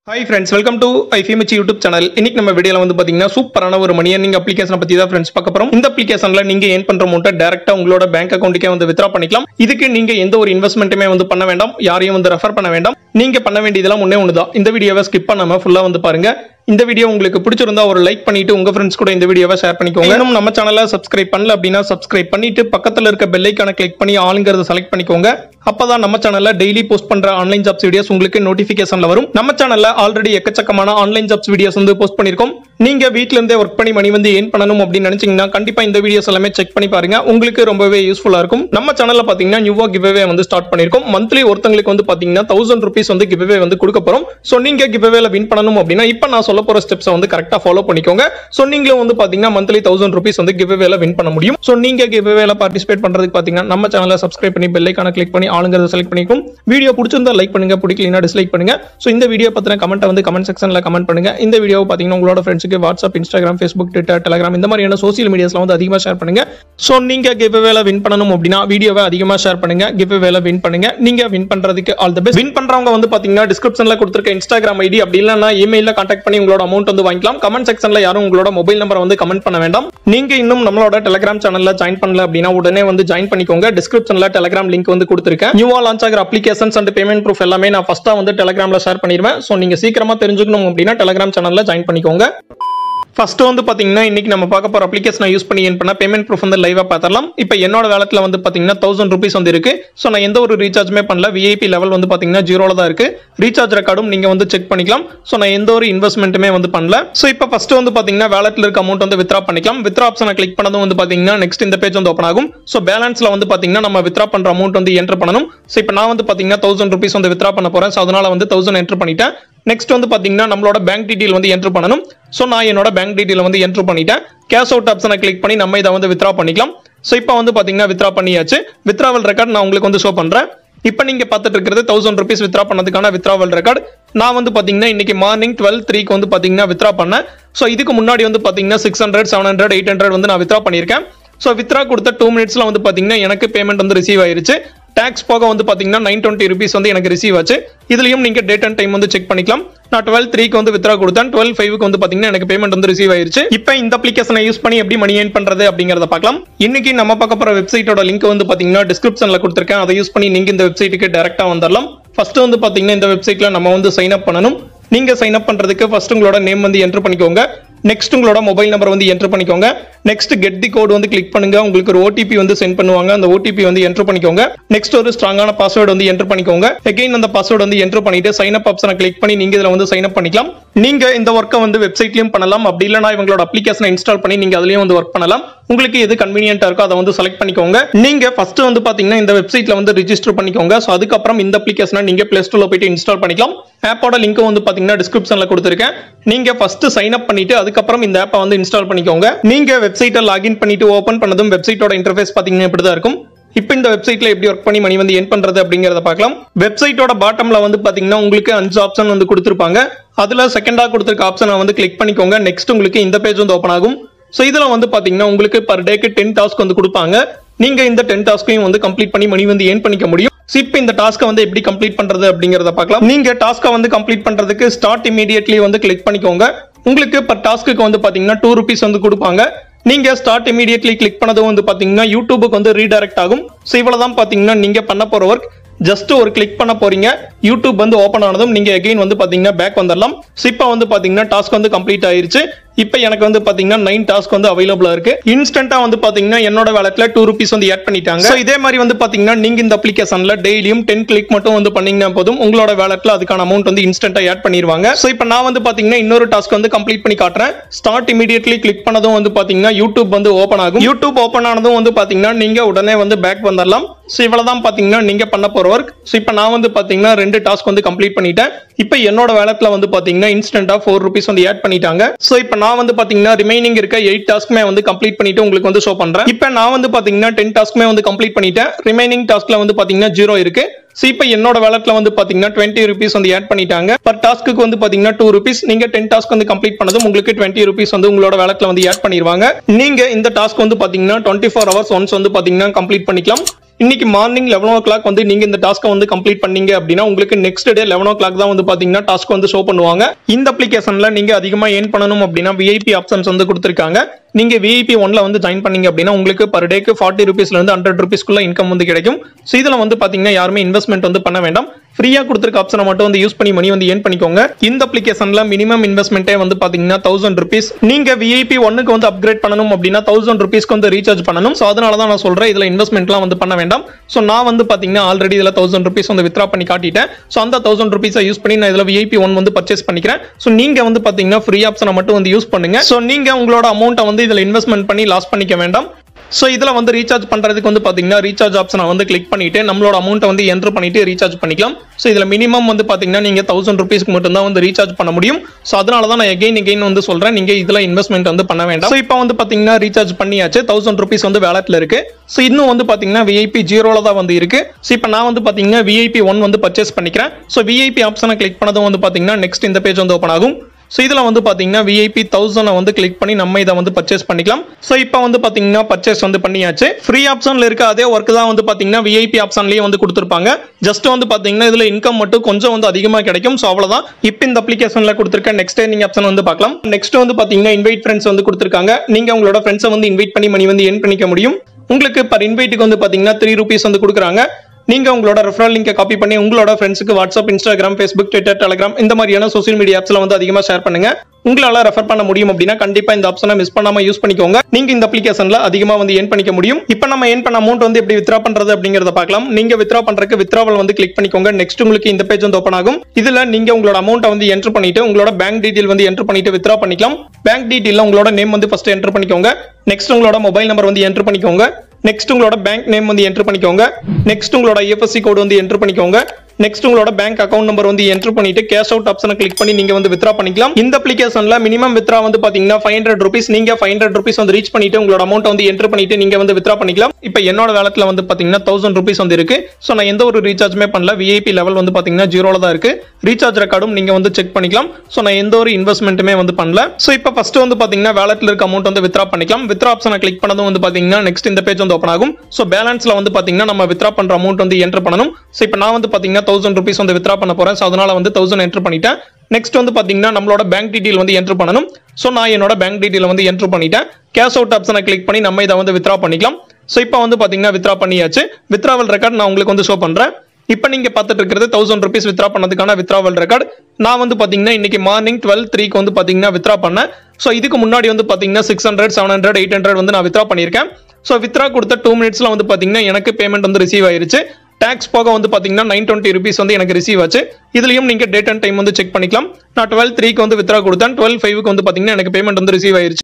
hi friends welcome to IFMH YouTube channel இன்னைக்கு நம்ம வீடியோல வந்து பாத்தீங்கன்னா சூப்பரான ஒரு மணி நீங்க அப்ளிகேஷனை பத்தி தான் ஃப்ரெண்ட்ஸ் பார்க்க போறோம் இந்த அப்ளிகேஷன்ல நீங்க ஏன் பண்ற அமௌண்ட்டை டேரக்டா உங்களோட பேங்க் அக்கௌண்ட்டுக்கே வந்து வித்ரா பண்ணிக்கலாம் இதுக்கு நீங்க எந்த ஒரு இன்வெஸ்ட்மெண்ட்டுமே வந்து பண்ண வேண்டாம் யாரையும் வந்து ரெஃபர் பண்ண வேண்டாம் நீங்க பண்ண வேண்டியதெல்லாம் ஒண்ணே ஒன்று தான் இந்த வீடியோவை ஸ்கிப் பண்ணாம ஃபுல்லா வந்து பாருங்க இந்த வீடியோ உங்களுக்கு பிடிச்சிருந்தா ஒரு லைக் பண்ணிட்டு உங்க ஃப்ரெண்ட்ஸ் கூட இந்த வீடியோவை ஷேர் பண்ணிக்கோங்க இன்னும் நம்ம சேனலை சப்ஸ்கிரைப் பண்ணல அப்படின்னா சப்ஸ்கிரைப் பண்ணிட்டு பக்கத்துல இருக்க பெல் ஐக்கான கிளிக் பண்ணி ஆளுங்கிறத செலக்ட் பண்ணிக்கோங்க அப்பதான் நம்ம சேனல்ல டெய்லி போஸ்ட் பண்ற ஆன்லைன் ஜாப்ஸ் வீடியோஸ் உங்களுக்கு நோட்டிபிகேஷன்ல வரும் நம்ம சேனல்ல ஆல்ரெடி எக்கச்சக்கமான ஆன்லைன் ஜாப்ஸ் வீடியோஸ் வந்து போஸ்ட் பண்ணிருக்கோம் நீங்க வீட்ல இருந்தே ஒர்க் பண்ணி மணி வந்து ஏன் பண்ணணும் அப்படின்னு நினைச்சீங்கன்னா கண்டிப்பா இந்த வீடியோஸ் எல்லாமே செக் பண்ணி பாருங்க உங்களுக்கு ரொம்பவே யூஸ்ஃபுல்லா இருக்கும் நம்ம சேனல்ல பாத்தீங்கன்னா நியூவா கிவ்வே வந்து ஸ்டார்ட் பண்ணிருக்கோம் மந்த்லி ஒருத்தங்களுக்கு வந்து பாத்தீங்கன்னா தௌசண்ட் ருபீஸ் வந்து கிவ்வே வந்து கொடுக்க போறோம் சோ நீங்க கிவ்வேல வின் பண்ணணும் அப்படின்னா இப்ப நான் சொல்ல போற ஸ்டெப்ஸ் வந்து கரெக்டா ஃபாலோ பண்ணிக்கோங்க சோ நீங்களும் வந்து பாத்தீங்கன்னா மந்த்லி தௌசண்ட் ருபீஸ் வந்து கிவ்வேல வின் பண்ண முடியும் சோ நீங்க கிவ்வேல பார்ட்டிசிபேட் பண்றதுக்கு பாத்தீங்கன்னா நம்ம சேனலை சப்ஸ்கிரைப் பண்ணி பெல் ஐக்கான கிளிக் பண்ணி ஆளுங்கிறத செலக்ட் பண்ணிக்கும் வீடியோ பிடிச்சிருந்தா லைக் பண்ணுங்க பிடிக்கலனா டிஸ்லைக் பண்ணுங்க சோ இந்த வீடியோ பத்தின கமெண்ட் வந்து கமெண்ட் செக்ஷன்ல கமெண்ட் பண்ணுங்க இந்த வீடியோ பாத்தீங்கன்னா உங்களோட ஃப்ரெண்ட்ஸுக்கு WhatsApp Instagram Facebook Twitter Telegram இந்த மாதிரியான சோசியல் மீடியாஸ்ல வந்து அதிகமா ஷேர் பண்ணுங்க சோ நீங்க கிவ்வேல வின் பண்ணணும் அப்படின்னா வீடியோவை அதிகமா ஷேர் பண்ணுங்க கிவ்வேல வின் பண்ணுங்க நீங்க வின் பண்றதுக்கு ஆல் தி பெஸ்ட் வின் பண்றவங்க வந்து பாத்தீங்கன்னா டிஸ்கிரிப்ஷன்ல கொடுத்திருக்க இன்ஸ்டாகிராம் ஐடி அப்படி இல்லைன்னா இமெயில கான்டாக்ட் பண்ணி உங்களோட அமௌண்ட் வந்து வாங்கிக்கலாம் கமெண்ட் செக்ஷன்ல யாரும் உங்களோட மொபைல் நம்பரை வந்து கமெண்ட் பண்ண வேண்டாம் நீங்க இன்னும் நம்மளோட டெலிகிராம் சேனல்ல ஜாயின் பண்ணல அப்படின்னா உடனே வந்து ஜாயின் பண்ணிக்கோங்க டிஸ்கிரிப்ஷன்ல டெலிகிராம் லிங்க் வந்து கொடுத்திருக்கேன் நியூவா லான்ச் ஆகிற அப்ளிகேஷன்ஸ் அண்ட் பேமெண்ட் ப்ரூஃப் எல்லாமே நான் ஃபர்ஸ்டா வந்து டெலிகிராம்ல ஷேர் பண்ணிடுவேன் சோ நீங்க சீக்கிரமா தெரிஞ்சுக்கணும் அப்படின்னா டெலிகிராம் சேனல்ல ஜாயின் பண்ணிக்கோங்க ஃபர்ஸ்ட் வந்து பாத்தீங்கன்னா இன்னைக்கு நம்ம பார்க்க போற அப்ளிகேஷனை யூஸ் பண்ணி ஏன் பண்ண பேமெண்ட் ப்ரூஃப் வந்து லைவா பார்த்துடலாம் இப்போ என்னோட வேலட்ல வந்து பாத்தீங்கன்னா தௌசண்ட் ருபீஸ் வந்து இருக்கு ஸோ நான் எந்த ஒரு ரீசார்ஜுமே பண்ணல விஐபி லெவல் வந்து பாத்தீங்கன்னா ஜீரோல தான் இருக்கு ரீசார்ஜ் ரெக்கார்டும் நீங்க வந்து செக் பண்ணிக்கலாம் ஸோ நான் எந்த ஒரு இன்வெஸ்ட்மெண்ட்டுமே வந்து பண்ணல ஸோ இப்போ ஃபர்ஸ்ட் வந்து பாத்தீங்கன்னா வேலட்ல இருக்க அமௌண்ட் வந்து வித்ரா பண்ணிக்கலாம் வித்ரா ஆப்ஷனை கிளிக் பண்ணதும் வந்து பாத்தீங்கன்னா நெக்ஸ்ட் இந்த பேஜ் வந்து ஓப்பன் ஆகும் ஸோ பேலன்ஸ்ல வந்து பாத்தீங்கன்னா நம்ம வித்ரா பண்ற அமௌண்ட் வந்து என்டர் பண்ணணும் ஸோ இப்போ நான் வந்து பாத்தீங்கன்னா தௌசண்ட் ருபீஸ் வந்து வித்ரா பண்ண போறேன் ஸோ அதனால வந்து தௌசண்ட் என்டர் பண்ணிட்டேன் நெக்ஸ்ட் வந்து பாத்தீங்கன்னா நம்மளோட பேங்க் டீடைல் வந்து என்டர் பண்ணணும் ஸோ நான் என்னோட பேங்க் டீடைல் வந்து என்டர் பண்ணிட்டேன் கேஷ் அவுட் ஆப்ஷனை கிளிக் பண்ணி நம்ம இதை வந்து வித்ரா பண்ணிக்கலாம் ஸோ இப்போ வந்து பாத்தீங்கன்னா வித்ரா பண்ணியாச்சு வித்ராவல் ரெக்கார்ட் நான் உங்களுக்கு வந்து ஷோ பண்றேன் இப்போ நீங்க பார்த்துட்டு இருக்கிறது தௌசண்ட் ருபீஸ் வித்ரா பண்ணதுக்கான வித்ராவல் ரெக்கார்ட் நான் வந்து பாத்தீங்கன்னா இன்னைக்கு மார்னிங் டுவெல் த்ரீக்கு வந்து பாத்தீங்கன்னா வித்ரா பண்ணேன் ஸோ இதுக்கு முன்னாடி வந்து பாத்தீங்கன்னா six hundred seven hundred eight hundred வந்து நான் வித்ரா பண்ணியிருக்கேன் ஸோ வித்ரா கொடுத்த டூ மினிட்ஸ்ல வந்து பாத்தீங்கன்னா எனக்கு பேமெண்ட் வந்து ரிசீவ் ஆயிருச்சு டேக்ஸ் போக வந்து பாத்தீங்கன்னா நைன் டுவெண்ட்டி ருபீஸ் வந்து எனக்கு ரிசீவ் ஆச்சு இதுலயும் நீங்க டேட் அண்ட் டைம் வந்து செக் பண்ணிக்கலாம் நான் டுவெல் த்ரீக்கு வந்து வித்ரா கொடுத்தேன் டுவெல் ஃபைவ்க்கு வந்து பாத்தீங்கன்னா எனக்கு பேமெண்ட் வந்து ரிசீவ் ஆயிருச்சு இப்போ இந்த அப்ளிகேஷனை யூஸ் பண்ணி எப்படி மணி ஏர்ன் பண்றது அப்படிங்கறத பார்க்கலாம் இன்னைக்கு நம்ம பார்க்க போற வெப்சைட்டோட லிங்க் வந்து பாத்தீங்கன்னா டிஸ்கிரிப்ஷன்ல கொடுத்துருக்கேன் அதை யூஸ் பண்ணி நீங்க இந்த வெப்சைட்டுக்கு டேரக்டா வந்துடலாம் ஃபர்ஸ்ட் வந்து பாத்தீங்கன்னா இந்த வெப்சைட்ல நம்ம வந்து சைன் அப் பண்ணணும் நீங்க சைன் அப் பண்றதுக்கு ஃபர்ஸ்ட் உங்களோட நேம் வந்து என்டர் பண்ணிக்கோங்க நெக்ஸ்ட் உங்களோட மொபைல் நம்பர் வந்து என்டர் பண்ணிக்கோங்க நெக்ஸ்ட் கெட் தி கோட் வந்து கிளிக் பண்ணுங்க உங்களுக்கு ஒரு ஓடிபி வந்து சென்ட் பண்ணுவாங்க அந்த ஓடிபி வந்து என்டர் பண்ணிக்கோங்க நெக்ஸ்ட் ஒரு ஸ்ட்ராங்கான பாஸ்வேர்டு வந்து என்டர் பண்ணிக்கோங்க அகைன் அந்த பாஸ்வேர்டு வந்து என்டர் பண்ணிட்டு சைன் அப் ஆப்ஷனை கிளிக் பண்ணி நீங்க இதுல வந்து சைன் அப் பண்ணிக்கலாம் நீங்க இந்த ஒர்க்கை வந்து வெப்சைட்லயும் பண்ணலாம் அப்படி இல்லைனா இவங்களோட அப்ளிகேஷனை இன்ஸ்டால் பண்ணி நீங்க அதுலயும் வந்து ஒர்க் பண்ணலாம் உங்களுக்கு எது கன்வீனியன்ட்டா இருக்கோ அதை வந்து செலக்ட் பண்ணிக்கோங்க நீங்க ஃபர்ஸ்ட் வந்து பாத்தீங்கன்னா இந்த வெப்சைட்ல வந்து ரிஜிஸ்டர் பண்ணிக்கோங்க ஸோ அதுக்கப்புறம் இந்த அப்ளிகேஷனை நீங்க பிளே ஸ்டோர்ல போயிட்டு இன்ஸ்டால் பண்ணிக்கலாம் ஆப்போட லிங்க் வந்து பாத்தீங்கன்னா டிஸ்கிரிப்ஷன்ல கொடுத்துருக்கேன் நீங்க ஃபர்ஸ்ட் சைன் அப் பண்ணிட்டு அதுக்கப்புறம் இந்த ஆப்பை வந்து இன்ஸ்டால் பண்ணிக்கோங்க நீங்க வெப்சைட்டை லாகின் பண்ணிட்டு ஓபன் பண்ணதும் வெப்சைட்டோட இன்டர்ஃபேஸ் பாத்தீங்கன்னா இப்படி தான் இருக்கும் இப்போ இந்த வெப்சைட்ல எப்படி ஒர்க் பண்ணி மணி வந்து என் பண்றது அப்படிங்கறத பார்க்கலாம் வெப்சைட்டோட பாட்டம்ல வந்து பாத்தீங்கன்னா உங்களுக்கு அஞ்சு ஆப்ஷன் வந்து கொடுத்துருப்பாங்க அதுல செகண்டா கொடுத்துருக்க ஆப்ஷனை வந்து கிளிக் பண்ணிக்கோங்க நெக்ஸ்ட் உங்களுக்கு இந்த பேஜ் வந்து ஓப்பன் ஆகும் ஸோ இதுல வந்து பாத்தீங்கன்னா உங்களுக்கு பர் டேக்கு டென் டாஸ்க் வந்து கொடுப்பாங்க நீங்க இந்த டென் டாஸ்க்கையும் வந்து கம்ப்ளீட் பண்ணி மணி வந்து ஏன் பண்ணிக்க முடியும் So, இப்போ இந்த டாஸ்க்கை வந்து எப்படி கம்ப்ளீட் பண்றது அப்படிங்கறத பார்க்கலாம் நீங்க டாஸ்க்கை வந்து கம்ப்ளீட் பண்றதுக்கு ஸ்டார்ட் இமீடியட்லி வந்து கிளிக் பண்ணிக்கோங்க உங்களுக்கு பர் டாஸ்க்கு வந்து பாத்தீங்கன்னா டூ ருபீஸ் வந்து கொடுப்பாங்க நீங்க ஸ்டார்ட் இமீடியட்லி கிளிக் பண்ணதும் வந்து பாத்தீங்கன்னா யூடியூபுக்கு வந்து ரீடைரக்ட் ஆகும் ஸோ இவ்வளவுதான் பாத்தீங்கன்னா நீங்க பண்ண போற ஒர்க் ஜஸ்ட் ஒரு கிளிக் பண்ண போறீங்க யூடியூப் வந்து ஓப்பன் ஆனதும் நீங்க அகைன் வந்து பாத்தீங்கன்னா பேக் வந்துடலாம் ஸோ இப்போ வந்து பாத்தீங்கன்னா டாஸ்க் வந்து கம்ப்ளீட் ஆயிருச்சு இப்போ எனக்கு வந்து பாத்தீங்கன்னா நைன் டாஸ்க் வந்து அவைலபிளா இருக்கு இன்ஸ்டன்டா வந்து பாத்தீங்கன்னா என்னோட வேலட்ல டூ ருபீஸ் வந்து ஆட் பண்ணிட்டாங்க So, இதே மாதிரி வந்து பாத்தீங்கன்னா நீங்க இந்த அப்ளிகேஷன்ல டெய்லியும் டென் கிளிக் மட்டும் வந்து பண்ணீங்கன்னா போதும் உங்களோட வேலட்ல அதுக்கான அமௌண்ட் வந்து இன்ஸ்டன்டா ஆட் பண்ணிடுவாங்க ஸோ இப்போ நான் வந்து பாத்தீங்கன்னா இன்னொரு டாஸ்க் வந்து கம்ப்ளீட் பண்ணி காட்டுறேன் ஸ்டார்ட் இமீடியட்லி கிளிக் பண்ணதும் வந்து பாத்தீங்கன்னா யூடியூப் வந்து ஓப்பன் ஆகும் யூடியூப் ஓப்பன் ஆனதும் வந்து பாத்தீங்கன்னா நீங்க உடனே வந்து பேக் வந்துடலாம் ஸோ இவ்வளவுதான் பாத்தீங்கன்னா நீங்க பண்ண போற ஒர்க் ஸோ இப்போ நான் வந்து பாத்தீங்கன்னா ரெண்டு டாஸ்க் வந்து கம்ப்ளீட் பண்ணிட்டேன் இப்போ என்னோட வேலட்ல வந்து பாத்தீங்கன்னா இன்ஸ்டன்டா ஃபோர் ருபீஸ் வந்து ஆட் பண்ணிட்டாங்க ஸோ இப்போ நான் வந்து பாத்தீங்கன்னா ரிமைனிங் இருக்க எயிட் டாஸ்க்குமே வந்து கம்ப்ளீட் பண்ணிட்டு உங்களுக்கு வந்து ஷோ பண்றேன் இப்போ நான் வந்து பாத்தீங்கன்னா டென் டாஸ்க்குமே வந்து கம்ப்ளீட் பண்ணிட்டேன் ரிமைனிங் டாஸ்க்ல வந்து பாத்தீங்கன்னா ஜீரோ இருக்கு ஸோ இப்போ என்னோட வேலட்ல வந்து பாத்தீங்கன்னா டுவெண்ட்டி ருபீஸ் வந்து ஆட் பண்ணிட்டாங்க பர் டாஸ்க்கு வந்து பாத்தீங்கன்னா டூ ருபீஸ் நீங்க டென் டாஸ்க் வந்து கம்ப்ளீட் பண்ணதும் உங்களுக்கு டுவெண்ட்டி ருபீஸ் வந்து உங்களோட வேலட்ல வந்து ஆட் பண்ணிடுவாங்க நீங்க இந்த டாஸ்க் வந்து பாத்தீங்கன்னா டுவெண்ட்டி ஃபோர் ஹவர்ஸ் ஒன்ஸ் வந்து பாத்தீங்கன்னா கம்ப்ளீட் பண்ணிக்கலாம் இன்னைக்கு மார்னிங் லெவன் ஓ கிளாக் வந்து நீங்க இந்த டாஸ்க்கை வந்து கம்ப்ளீட் பண்ணீங்க அப்படின்னா உங்களுக்கு next day eleven o'clock தான் வந்து பாத்தீங்கன்னா டாஸ்க் வந்து ஷோ பண்ணுவாங்க இந்த அப்ளிகேஷன்ல நீங்க அதிகமா ஏர்ன் பண்ணணும் அப்படின்னா விஐபி ஆப்ஷன்ஸ் வந்து கொடுத்துருக்காங்க நீங்க விஐபி ஒன்ல வந்து ஜாயின் பண்ணீங்க அப்படின்னா உங்களுக்கு பர் டேக்கு ஃபார்ட்டி ருபீஸ்ல இருந்து ஹண்ட்ரட் ருபீஸ்க்குள்ள இன்கம் வந்து கிடைக்கும் ஸோ இதுல வந்து பாத்தீங்கன்னா யாருமே இன்வெஸ்ட்மெண்ட் வந்து பண்ண வேண்டாம் ஃப்ரீயா கொடுத்துருக்க ஆப்ஷனை மட்டும் வந்து யூஸ் பண்ணி மணி வந்து ஏர்ன் பண்ணிக்கோங்க இந்த அப்ளிகேஷன்ல மினிமம் இன்வெஸ்ட்மெண்ட்டே வந்து பாத்தீங்கன்னா தௌசண்ட் ருபீஸ் நீங்க விஐபி ஒன்னுக்கு வந்து அப்கிரேட் பண்ணணும் அப்படின்னா தௌசண்ட் ருபீஸ்க்கு வந்து ரீசார்ஜ் பண்ணணும் ஸோ அதனால தான் நான் சொல்றேன் இதுல இன்வெஸ்ட்மெண்ட்லாம் வந்து பண்ண வேண்டாம் ஸோ நான் வந்து பாத்தீங்கன்னா ஆல்ரெடி இதுல தௌசண்ட் ருபீஸ் வந்து வித்ரா பண்ணி காட்டிட்டேன் ஸோ அந்த தௌசண்ட் ருபீஸை யூஸ் பண்ணி நான் இதுல விஐபி ஒன் வந்து பர்ச்சேஸ் பண்ணிக்கிறேன் ஸோ நீங்க வந்து பாத்தீங்கன்னா ஃப்ரீ ஆப்ஷனை மட்டும் வந்து யூஸ் பண்ணுங்க ஸோ நீங்க உங்களோட அமௌண்ட்டை வந்து இதுல இன்வெஸ்ட்மெண்ட் பண்ணி லாஸ் பண்ணிக்க வேண்டாம் ஸோ இதில் வந்து ரீசார்ஜ் பண்ணுறதுக்கு வந்து பார்த்தீங்கன்னா ரீசார்ஜ் ஆப்ஷனை வந்து கிளிக் பண்ணிட்டு நம்மளோட அமௌண்ட்டை வந்து என்ட்ரு பண்ணிட்டு ரீசார்ஜ் பண்ணிக்கலாம் ஸோ இதில் மினிமம் வந்து பார்த்தீங்கன்னா நீங்கள் தௌசண்ட் ருபீஸ்க்கு மட்டும் தான் வந்து ரீசார்ஜ் பண்ண முடியும் ஸோ அதனால தான் நான் எகைன் எகைன் வந்து சொல்கிறேன் நீங்கள் இதில் இன்வெஸ்ட்மெண்ட் வந்து பண்ண வேண்டாம் ஸோ இப்போ வந்து பார்த்தீங்கன்னா ரீசார்ஜ் பண்ணியாச்சு தௌசண்ட் ருபீஸ் வந்து வேலட்டில் இருக்கு ஸோ இன்னும் வந்து பார்த்தீங்கன்னா விஐபி ஜீரோவில் தான் வந்து இருக்கு ஸோ இப்போ நான் வந்து பார்த்தீங்கன்னா விஐபி ஒன் வந்து பர்ச்சேஸ் பண்ணிக்கிறேன் ஸோ விஐபி ஆப்ஷனை கிளிக் பண்ணதும் வந்து பார்த்தீங்கன்னா நெக்ஸ்ட் இந்த பேஜ் வந்து ஓப்பன் ஆகும் ஸோ இதில் வந்து பார்த்தீங்கன்னா விஐபி தௌசண்டை வந்து கிளிக் பண்ணி நம்ம இதை வந்து பர்ச்சேஸ் பண்ணிக்கலாம் ஸோ இப்போ வந்து பார்த்தீங்கன்னா பர்ச்சேஸ் வந்து பண்ணியாச்சு ஃப்ரீ ஆப்ஷனில் இருக்க அதே ஒர்க் தான் வந்து பார்த்தீங்கன்னா விஐபி ஆப்ஷன்லேயே வந்து கொடுத்துருப்பாங்க ஜஸ்ட் வந்து பார்த்தீங்கன்னா இதில் இன்கம் மட்டும் கொஞ்சம் வந்து அதிகமாக கிடைக்கும் ஸோ அவ்வளோதான் இப்போ இந்த அப்ளிகேஷனில் கொடுத்துருக்க நெக்ஸ்ட் நீங்கள் ஆப்ஷன் வந்து பார்க்கலாம் நெக்ஸ்ட் வந்து பார்த்தீங்கன்னா இன்வைட் ஃப்ரெண்ட்ஸ் வந்து கொடுத்துருக்காங்க நீங்கள் உங்களோட ஃப்ரெண்ட்ஸை வந்து இன்வைட் பண்ணி மணி வந்து ஏர்ன் பண்ணிக்க முடியும் உங்களுக்கு பர் இன்வைட்டுக்கு வந்து பார்த்தீங்கன்னா த்ரீ ருபீஸ் வந்து கொடுக்குறாங்க நீங்க உங்களோட ரெஃபரல் லிங்கை காப்பி பண்ணி உங்களோட ஃப்ரெண்ட்ஸுக்கு WhatsApp Instagram Facebook Twitter Telegram இந்த மாதிரியான சோஷியல் மீடியா ஆப்ஸ்ல வந்து அதிகமா ஷேர் பண்ணுங்க உங்களால ரெஃபர் பண்ண முடியும் அப்படின்னா கண்டிப்பா இந்த ஆப்ஷனை மிஸ் பண்ணாம யூஸ் பண்ணிக்கோங்க நீங்க இந்த அப்ளிகேஷன்ல அதிகமா வந்து ஏர்ன் பண்ணிக்க முடியும் இப்போ நம்ம ஏர்ன் பண்ண அமௌண்ட் வந்து எப்படி வித்ரா பண்றது அப்படிங்கறத பார்க்கலாம் நீங்க வித்ரா பண்றதுக்கு வித்ராவல் வந்து கிளிக் பண்ணிக்கோங்க நெக்ஸ்ட் உங்களுக்கு இந்த பேஜ் வந்து ஓப்பன் ஆகும் இதுல நீங்க உங்களோட அமௌண்ட்டை வந்து என்டர் பண்ணிட்டு உங்களோட பேங்க் டீடைல் வந்து என்டர் பண்ணிட்டு வித்ரா பண்ணிக்கலாம் பேங்க் டீடைல்ல உங்களோட நேம் வந்து ஃபர்ஸ்ட் என்டர் பண்ணிக்கோங்க நெக்ஸ்ட் உங்களோட மொபைல் நம்பர் வந்து என்டர் பண்ணிக்கோங்க நெக்ஸ்ட் உங்களோட பேங்க் நேம் வந்து என்டர் பண்ணிக்கோங்க நெக்ஸ்ட் உங்களோட ஐஎஃப்எஸ்சி கோடு வந்து என்டர் பண்ணிக்கோங்க நெக்ஸ்ட் உங்களோட பேங்க் அக்கௌண்ட் நம்பர் வந்து என்டர் பண்ணிட்டு கேஷ் அவுட் ஆப்ஷனை கிளிக் பண்ணி நீங்க வந்து வித்ரா பண்ணிக்கலாம் இந்த அப்ளிகேஷன்ல மினிமம் வித்ரா வந்து பாத்தீங்கன்னா ஃபைவ் ஹண்ட்ரட் ருபீஸ் நீங்க ஃபைவ் ஹண்ட்ரட் ருபீஸ் வந்து ரீச் பண்ணிட்டு உங்களோட அமௌண்ட் வந்து என்டர் பண்ணிட்டு நீங்க வந்து வித்ரா பண்ணிக்கலாம் இப்போ என்னோட வேலட்ல வந்து பாத்தீங்கன்னா தௌசண்ட் ருபீஸ் வந்து இருக்கு ஸோ நான் எந்த ஒரு ரீசார்ஜுமே பண்ணல விஐபி லெவல் வந்து பாத்தீங்கன்னா ஜீரோல தான் இருக்கு ரீசார்ஜ் ரெக்கார்டும் நீங்க வந்து செக் பண்ணிக்கலாம் ஸோ நான் எந்த ஒரு இன்வெஸ்ட்மெண்ட்டுமே வந்து பண்ணல ஸோ இப்போ ஃபர்ஸ்ட் வந்து பாத்தீங்கன்னா வேலட்ல இருக்க அமௌண்ட் வந்து வித்ரா பண்ணிக்கலாம் வித்ரா ஆப்ஷனை கிளிக் பண்ணதும் வந்து பாத்தீங்கன்னா நெக்ஸ்ட் இந்த பேஜ் வந்து ஓப்பன் ஆகும் ஸோ பேலன்ஸ்ல வந்து பாத்தீங்கன்னா நம்ம வித்ரா பண்ற அமௌண்ட் வந்து என்டர் பண்ணணும் ஸோ இப்போ நான் வந்து பாத்தீங்கன்னா தௌசண்ட் ருபீஸ் வந்து வித்ரா பண்ண போறேன் ஸோ அதனால வந்து தௌசண்ட் என்டர் பண்ணிட்டேன் நெக்ஸ்ட் வந்து பாத்தீங்கன்னா நம்மளோட பேங்க் டீடைல் வந்து என்டர் பண்ணணும் ஸோ நான் என்னோட பேங்க் டீடைல் வந்து என்டர் பண்ணிட்டேன் கேஷ் அவுட் ஆப்ஷனை கிளிக் பண்ணி நம்ம இதை வந்து வித்ரா பண்ணிக்கலாம் ஸோ இப்போ வந்து பாத்தீங்கன்னா வித்ரா பண்ணியாச்சு வித்ராவல் ரெக்கார்ட் நான் உங்களுக்கு வந்து ஷோ பண்றேன் இப்போ நீங்க பார்த்துட்டு இருக்கிறது தௌசண்ட் ருபீஸ் வித்ரா பண்ணதுக்கான வித்ராவல் ரெக்கார்ட் நான் வந்து பாத்தீங்கன்னா இன்னைக்கு மார்னிங் டுவெல் த்ரீக்கு வந்து பாத்தீங்கன்னா வித்ரா பண்ணேன் ஸோ இதுக்கு முன்னாடி வந்து பாத்தீங்கன்னா six hundred seven hundred eight hundred வந்து நான் வித்ரா பண்ணியிருக்கேன் ஸோ வித்ரா கொடுத்த டூ மினிட்ஸ்ல வந்து பாத்தீங்கன்னா எனக்கு பேமெண்ட் வந்து ரிசீவ் ஆயிருச்சு டேக்ஸ் போக வந்து பாத்தீங்கன்னா நைன் டுவெண்ட்டி ருபீஸ் வந்து எனக்கு ரிசீவ் ஆச்சு இதுலயும் நீங்க டேட் அண்ட் டைம் வந்து செக் பண்ணிக்கலாம் நான் டுவெல் த்ரீக்கு வந்து வித்ரா கொடுத்தேன் டுவெல் ஃபைவ்க்கு வந்து பாத்தீங்கன்னா எனக்கு பேமெண்ட் வந்து ரிசீவ் ஆயிருச்சு